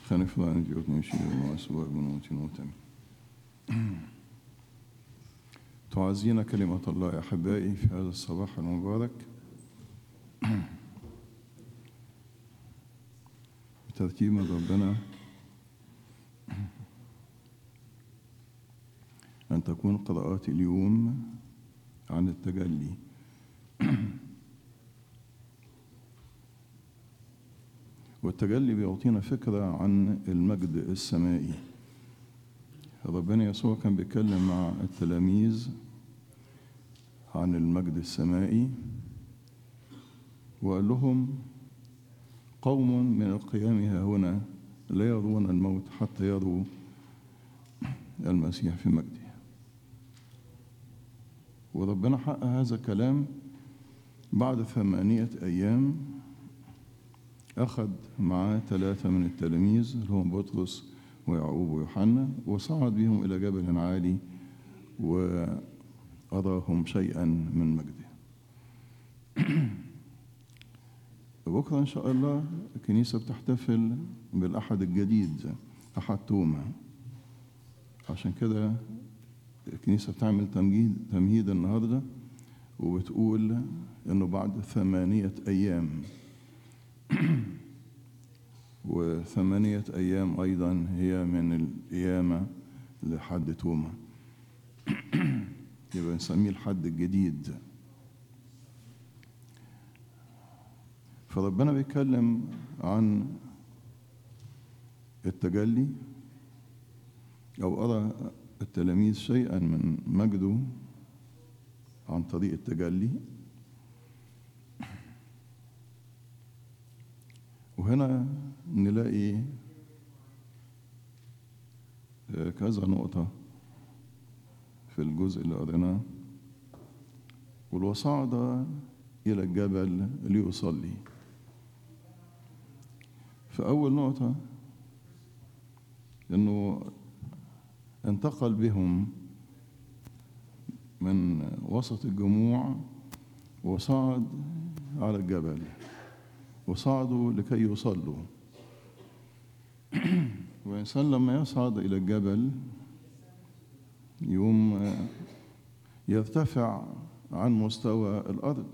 خنفضان جوتني شيء وأسوأ بنوت نوتم تعزينا كلمة الله يا أحبائي في هذا الصباح المبارك بترتيب من ربنا أن تكون قراءات اليوم عن التجلي والتجلي بيعطينا فكرة عن المجد السمائي ربنا يسوع كان بيتكلم مع التلاميذ عن المجد السمائي وقال لهم قوم من القيام ها هنا لا يرون الموت حتى يروا المسيح في مجده وربنا حقق هذا الكلام بعد ثمانية أيام أخذ معاه ثلاثة من التلاميذ اللي هم بطرس ويعقوب ويوحنا وصعد بهم إلى جبل عالي وأراهم شيئا من مجده بكرة إن شاء الله الكنيسة بتحتفل بالأحد الجديد أحد توما عشان كده الكنيسة بتعمل تمجيد تمهيد النهاردة وبتقول إنه بعد ثمانية أيام وثمانية أيام أيضا هي من القيامة لحد توما يبقى نسميه الحد الجديد فربنا بيتكلم عن التجلي أو أرى التلاميذ شيئا من مجده عن طريق التجلي وهنا نلاقي كذا نقطة في الجزء اللي قريناه والوصعد إلى الجبل ليصلي فأول نقطة إنه انتقل بهم من وسط الجموع وصعد على الجبل وصعدوا لكي يصلوا والإنسان لما يصعد إلى الجبل يوم يرتفع عن مستوى الأرض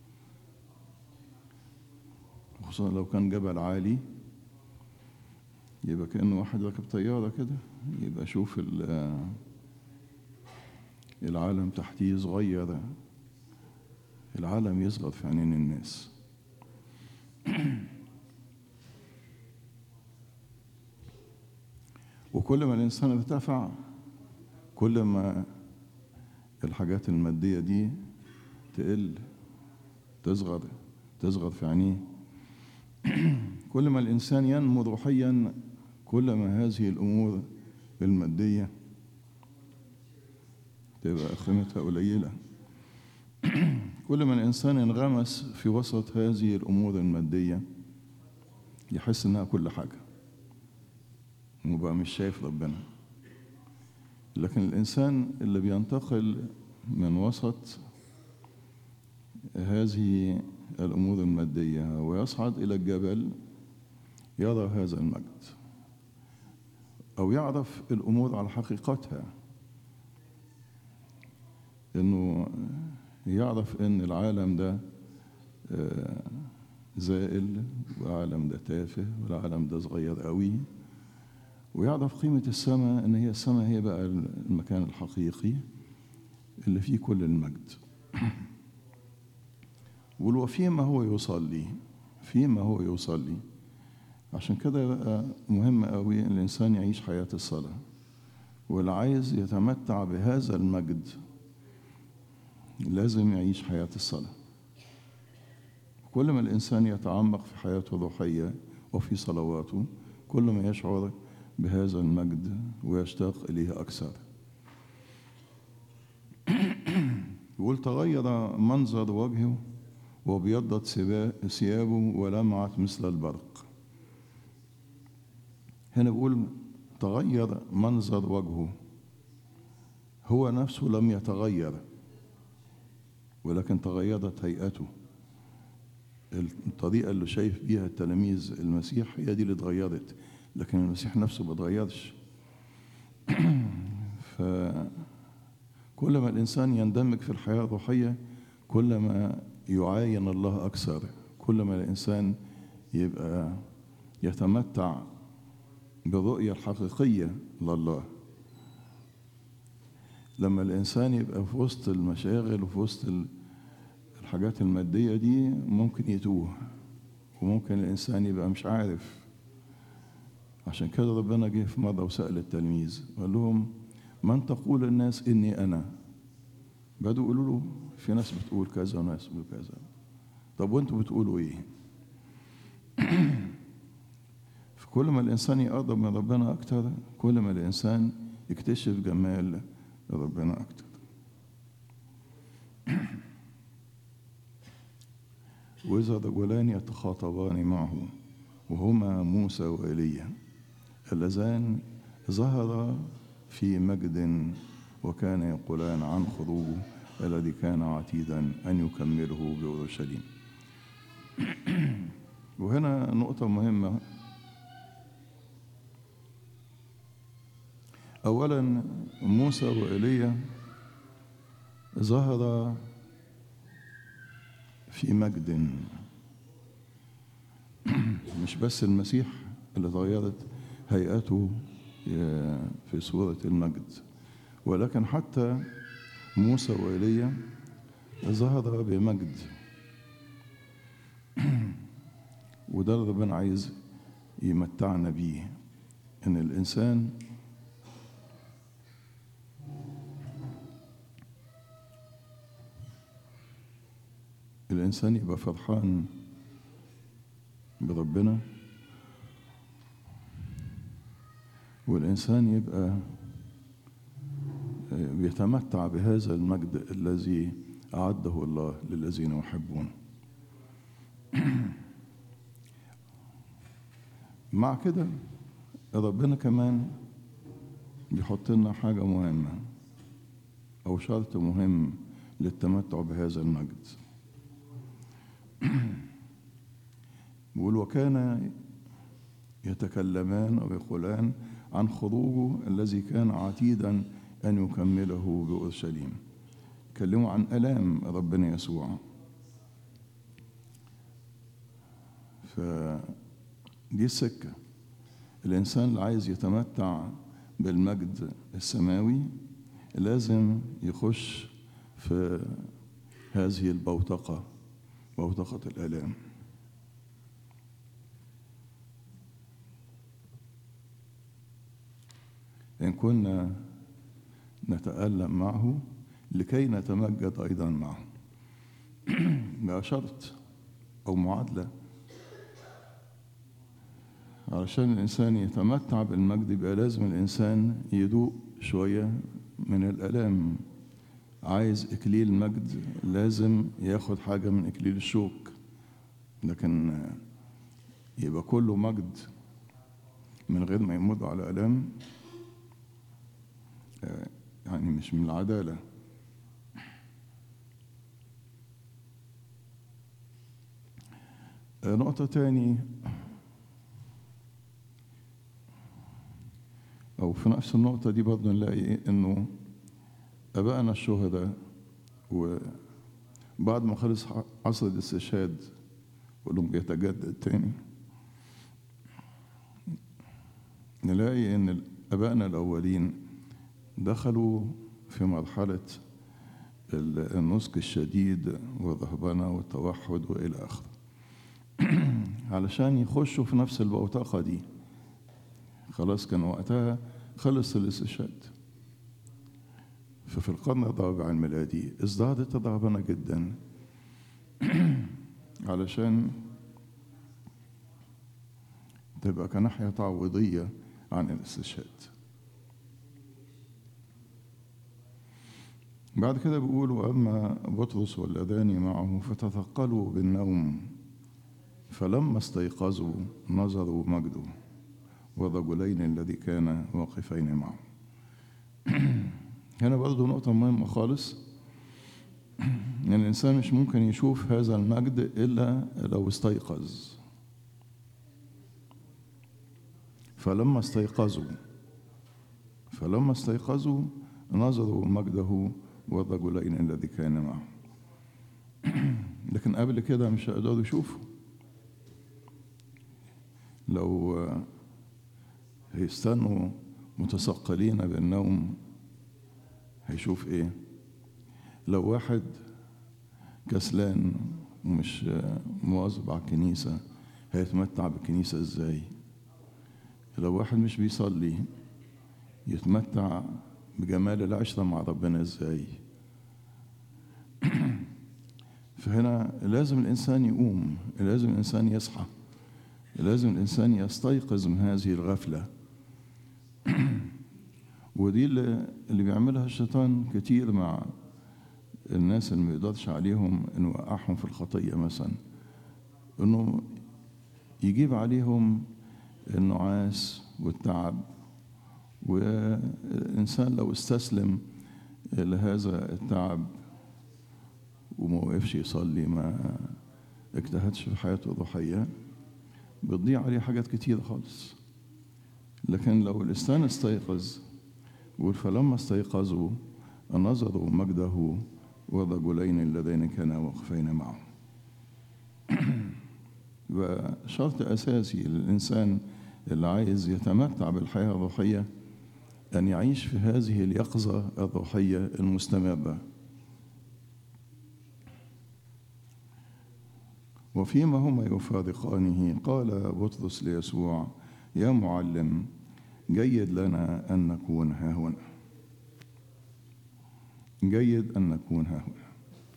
خصوصا لو كان جبل عالي يبقى كأنه واحد راكب طيارة كده يبقى شوف العالم تحتيه صغير العالم يصغر في عينين الناس وكل ما الإنسان ارتفع كل ما الحاجات المادية دي تقل تصغر تصغر في عينيه كل ما الإنسان ينمو روحيا كل ما هذه الأمور المادية تبقى قيمتها قليلة كل ما الإنسان انغمس في وسط هذه الأمور المادية يحس إنها كل حاجة وبقى مش شايف ربنا لكن الإنسان اللي بينتقل من وسط هذه الأمور المادية ويصعد إلى الجبل يرى هذا المجد أو يعرف الأمور على حقيقتها إنه يعرف إن العالم ده زائل والعالم ده تافه والعالم ده صغير قوي ويعرف قيمة السماء إن هي السماء هي بقى المكان الحقيقي اللي فيه كل المجد والوفيما هو يصلي فيما هو يصلي عشان كده بقى مهم قوي الإنسان يعيش حياة الصلاة واللي عايز يتمتع بهذا المجد لازم يعيش حياة الصلاة كل ما الإنسان يتعمق في حياته الروحية وفي صلواته كل ما يشعر بهذا المجد ويشتاق إليه أكثر يقول تغير منظر وجهه وابيضت ثيابه ولمعت مثل البرق هنا بيقول تغير منظر وجهه هو نفسه لم يتغير ولكن تغيرت هيئته الطريقة اللي شايف بيها التلاميذ المسيح هي دي اللي اتغيرت لكن المسيح نفسه ما اتغيرش فكل ما الإنسان يندمج في الحياة الروحية كل ما يعاين الله أكثر كل ما الإنسان يبقى يتمتع بالرؤية الحقيقية لله لما الإنسان يبقى في وسط المشاغل وفي وسط الحاجات المادية دي ممكن يتوه وممكن الإنسان يبقى مش عارف عشان كده ربنا جه في مرة وسأل التلميذ وقال لهم من تقول الناس إني أنا بدوا يقولوا له في ناس بتقول كذا وناس بتقول كذا طب وانتوا بتقولوا ايه فكل ما الانسان يقرب من ربنا اكتر كل ما الانسان يكتشف جمال ربنا اكتر واذا رجلان يتخاطبان معه وهما موسى وايليا اللذان ظهر في مجد وكان يقولان عن خروجه الذي كان عتيدا أن يكمله بأورشليم وهنا نقطة مهمة أولا موسى وإيليا ظهر في مجد مش بس المسيح اللي تغيرت هيئته في صورة المجد ولكن حتى موسى وإيليا ظهر بمجد وده اللي ربنا عايز يمتعنا بيه ان الانسان الانسان يبقى فرحان بربنا والانسان يبقى بيتمتع بهذا المجد الذي أعده الله للذين يحبونه مع كده ربنا كمان بيحط لنا حاجة مهمة أو شرط مهم للتمتع بهذا المجد بيقول وكان يتكلمان أو يقولان عن خروجه الذي كان عتيدا أن يكمله بأورشليم كلموا عن ألام ربنا يسوع فدي السكة الإنسان اللي عايز يتمتع بالمجد السماوي لازم يخش في هذه البوتقة بوتقة الآلام إن كنا نتألم معه لكي نتمجد أيضا معه ده شرط أو معادلة علشان الإنسان يتمتع بالمجد يبقى لازم الإنسان يدوق شوية من الآلام عايز إكليل مجد لازم ياخد حاجة من إكليل الشوك لكن يبقى كله مجد من غير ما يمر على آلام يعني مش من العدالة نقطة تاني أو في نفس النقطة دي برضه نلاقي إنه أبائنا الشهداء وبعد ما خلص عصر الاستشهاد كلهم بيتجدد تاني نلاقي إن أبائنا الأولين دخلوا في مرحلة النسك الشديد والرهبنة والتوحد وإلى آخره علشان يخشوا في نفس البوتقة دي خلاص كان وقتها خلص الاستشهاد ففي القرن الرابع الميلادي ازدادت الرهبنة جدا علشان تبقى كناحية تعويضية عن الاستشهاد بعد كده بيقول وأما بطرس والذان معه فتثقلوا بالنوم فلما استيقظوا نظروا مجده والرجلين الذي كان واقفين معه هنا برضو نقطة مهمة خالص إن الإنسان مش ممكن يشوف هذا المجد إلا لو استيقظ فلما استيقظوا فلما استيقظوا نظروا مجده والرجلين الذي كان معه لكن قبل كده مش هيقدروا يشوفوا لو هيستنوا متثقلين بالنوم هيشوف ايه لو واحد كسلان ومش مواظب على الكنيسة هيتمتع بالكنيسة ازاي لو واحد مش بيصلي يتمتع بجمال العشرة مع ربنا ازاي فهنا لازم الإنسان يقوم لازم الإنسان يصحى لازم الإنسان يستيقظ من هذه الغفلة ودي اللي, اللي بيعملها الشيطان كتير مع الناس اللي ما يقدرش عليهم انه يوقعهم في الخطيه مثلا انه يجيب عليهم النعاس والتعب والانسان لو استسلم لهذا التعب وما وقفش يصلي ما اجتهدش في حياته الروحيه بتضيع عليه حاجات كتير خالص لكن لو الانسان استيقظ يقول فلما استيقظوا نظروا مجده والرجلين اللذين كانا واقفين معه وشرط أساسي للإنسان اللي عايز يتمتع بالحياة الروحية أن يعيش في هذه اليقظة الروحية المستمرة وفيما هما يفارقانه قال بطرس ليسوع يا معلم جيد لنا أن نكون ها هنا جيد أن نكون ها هنا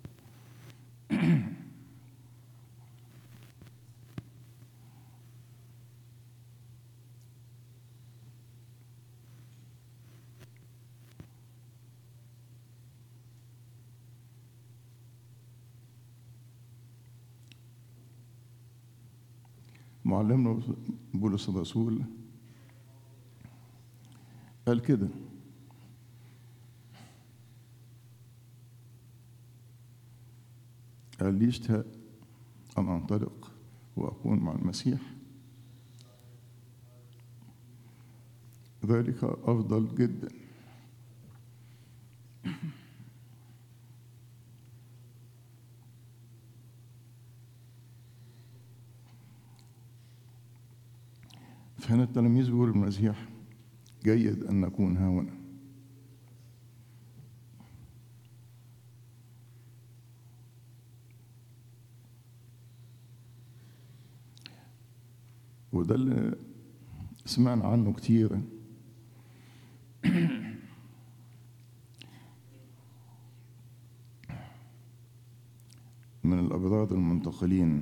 معلمنا بولس الرسول قال كده قال لي اشتهى أن أنطلق وأكون مع المسيح ذلك أفضل جدا فهنا التلاميذ بيقولوا المسيح جيد أن نكون ها هنا وده اللي سمعنا عنه كتير من الأبرار المنتقلين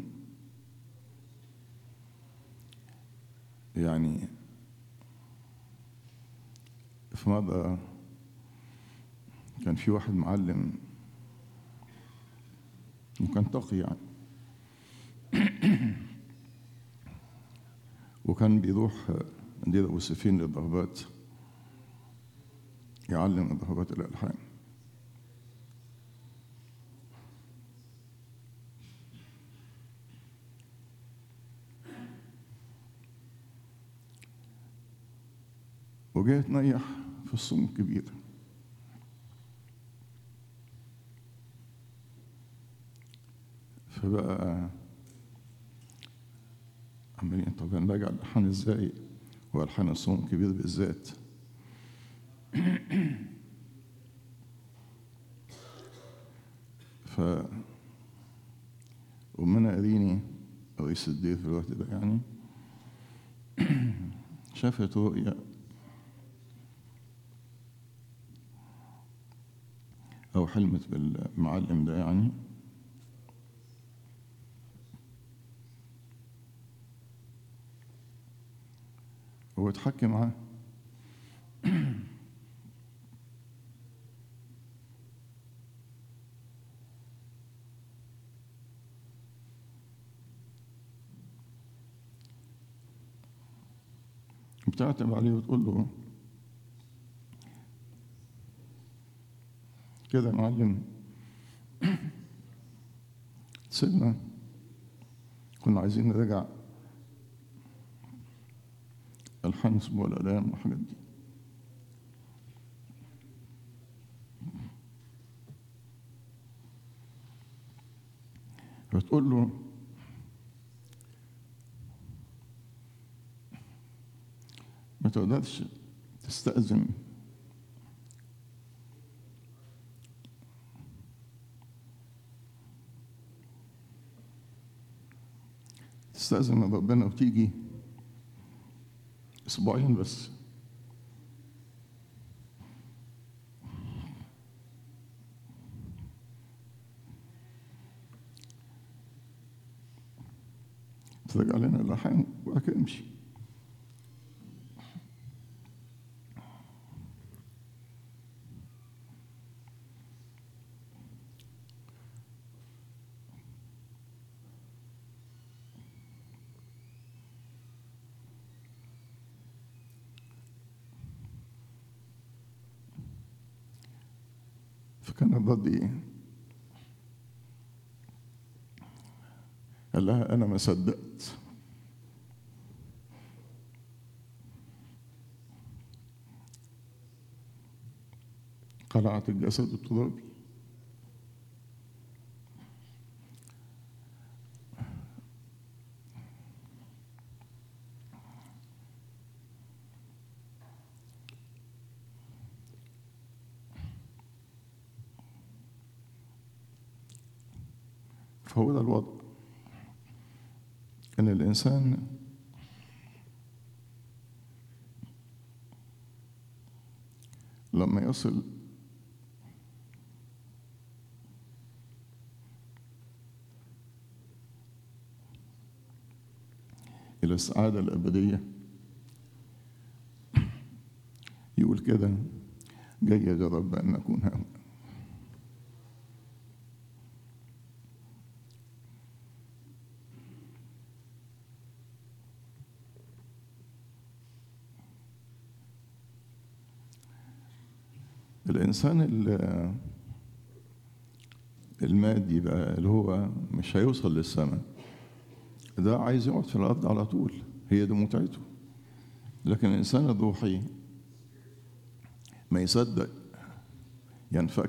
يعني في مرة كان في واحد معلم وكان تقي يعني وكان بيروح دير أبو سفين للرهبات يعلم الرهبات الألحان وجاي تنيح في الصوم الكبير فبقى عمالين طب هنراجع الألحان ازاي وألحان الصوم الكبير بالذات ف أمنا أريني رئيس الدير في الوقت ده يعني شافت رؤيا أو حلمت بالمعلم ده يعني هو اتحكى معاه بتعتب عليه وتقول له كده يا معلم سيبنا كنا عايزين نرجع ألحان أسبوع الآلام والحاجات دي فتقول له ما تقدرش تستأذن تستأذن من ربنا وتيجي أسبوعين بس ترجع لنا الألحان وبعد كده امشي فكان الرد ايه؟ قال لها انا ما صدقت قلعت الجسد الترابي فهو ده الوضع ان الانسان لما يصل الى السعاده الابديه يقول كده جيد يا رب ان نكون هنا الإنسان ال- المادي بقى اللي هو مش هيوصل للسماء ده عايز يقعد في الأرض على طول هي دي متعته لكن الإنسان الروحي ما يصدق ينفك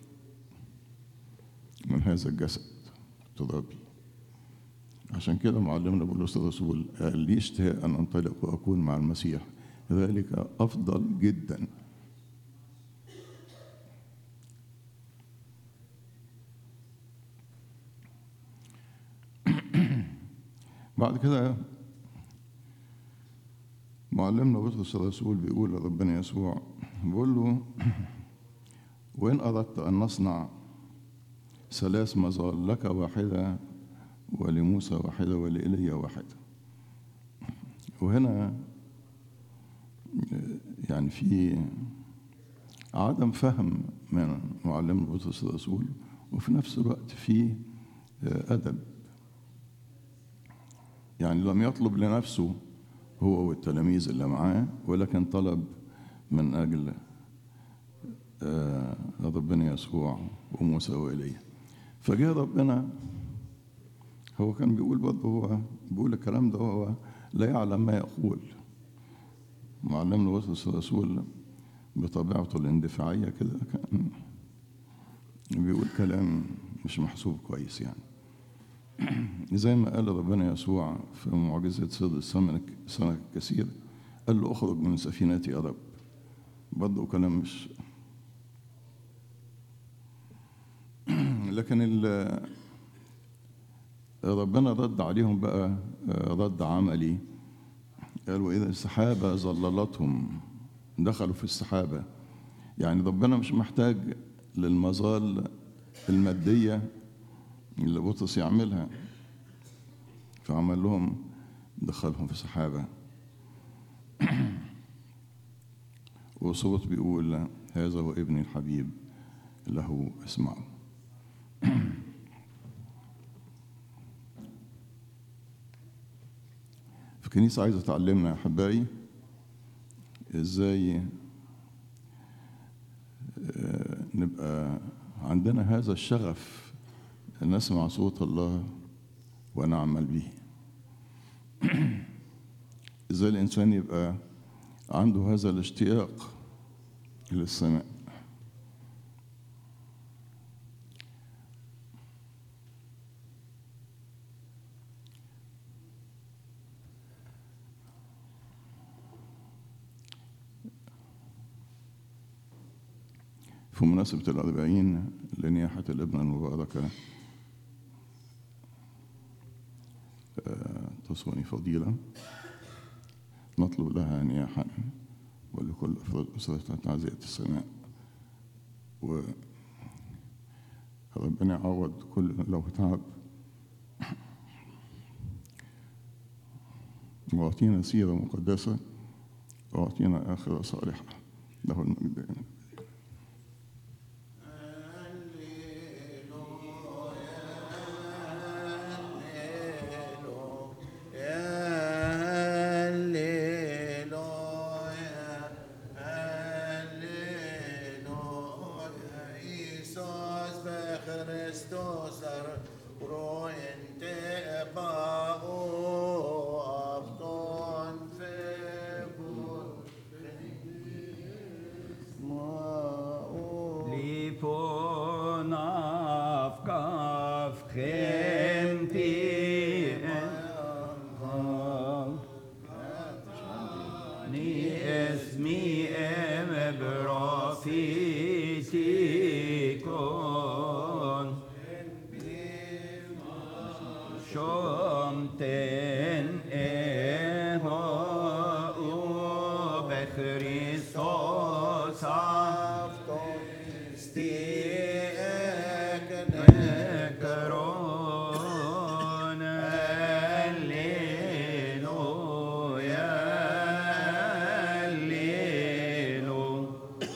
من هذا الجسد الترابي عشان كده معلمنا بولس الرسول قال لي اشتهاء أن أنطلق وأكون مع المسيح ذلك أفضل جدا بعد كده معلمنا بطرس الرسول بيقول لربنا يسوع بيقول له وإن أردت أن نصنع ثلاث مظال لك واحدة ولموسى واحدة ولإيليا واحدة وهنا يعني في عدم فهم من معلمنا بطرس الرسول وفي نفس الوقت في أدب يعني لم يطلب لنفسه هو والتلاميذ اللي معاه ولكن طلب من أجل آه، ربنا يسوع وموسى وإيليا فجاء ربنا هو كان بيقول برضه هو بيقول الكلام ده هو لا يعلم ما يقول معلمنا بطرس الرسول بطبيعته الاندفاعية كده كان بيقول كلام مش محسوب كويس يعني زي ما قال ربنا يسوع في معجزة صيد السمك سمك كثير قال له اخرج من سفينتي يا رب برضه كلام مش لكن ال- ربنا رد عليهم بقى رد عملي قال وإذا السحابة ظللتهم دخلوا في السحابة يعني ربنا مش محتاج للمظال المادية اللي بطرس يعملها فعمل لهم دخلهم في سحابة وصوت بيقول هذا هو ابني الحبيب له اسمعوا الكنيسة عايزة تعلمنا يا أحبائي إزاي آه، نبقى عندنا هذا الشغف أن نسمع صوت الله ونعمل به إزاي الإنسان يبقى عنده هذا الاشتياق للسماء في مناسبة الأربعين لنياحة الابنة المباركة آه، تصوني فضيلة نطلب لها نياحا ولكل أفراد أسرتها تعزية السماء و ربنا يعوض كل لو تعب وأعطينا سيرة مقدسة وأعطينا آخرة صالحة له المجد دائما Lipon av kaf khemti Ni esmi em brafitikon Shomten eho u bechristos afton Ekron Alleluia Alleluia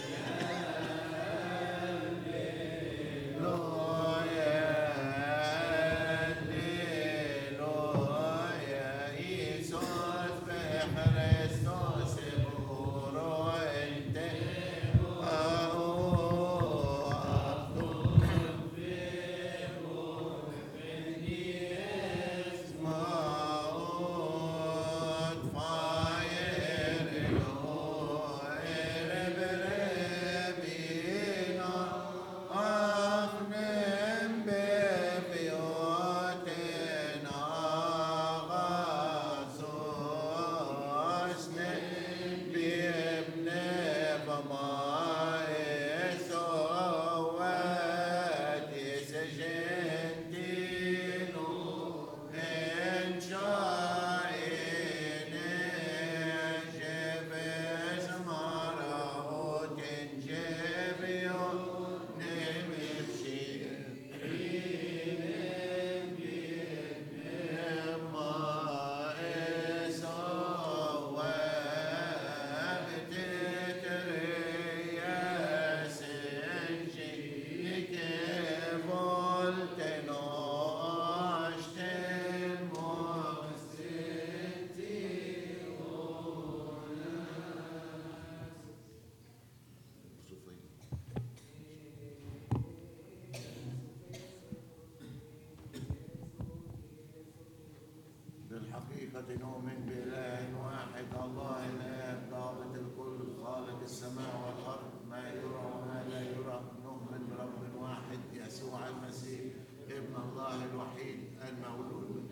بالحقيقة نؤمن بإله واحد الله الآب ضابط الكل خالق السماء والأرض ما يرى وما لا يرى نؤمن برب واحد يسوع المسيح ابن الله الوحيد المولود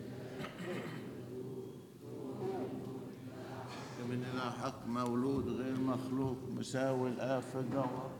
من إله حق مولود غير مخلوق مساوي الآب في الجوهر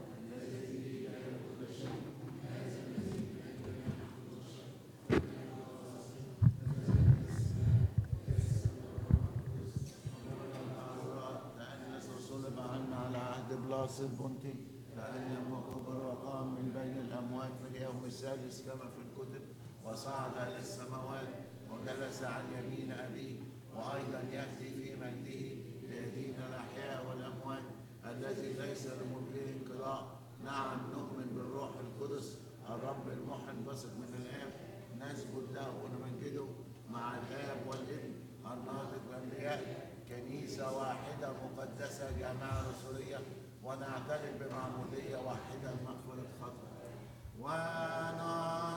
لأن يسوع صلب عنا على عهد بلاس البنطي لأن يمكبر وقام من بين الأموات في اليوم السادس كما في الكتب وصعد إلى السماوات وجلس عن يمين أبيه وأيضا يأتي في مجده ليدين الأحياء والأموات الذي ليس لملكه انقضاء نعم نؤمن بالروح القدس الرب المنبسط من الآب نسجد له ونمجده مع الآب والابن الناطق والأنبياء كنيسة واحدة مقدسة جامعة رسولية ونعترف بمعمودية واحدة لمغفرة خطأ ونعم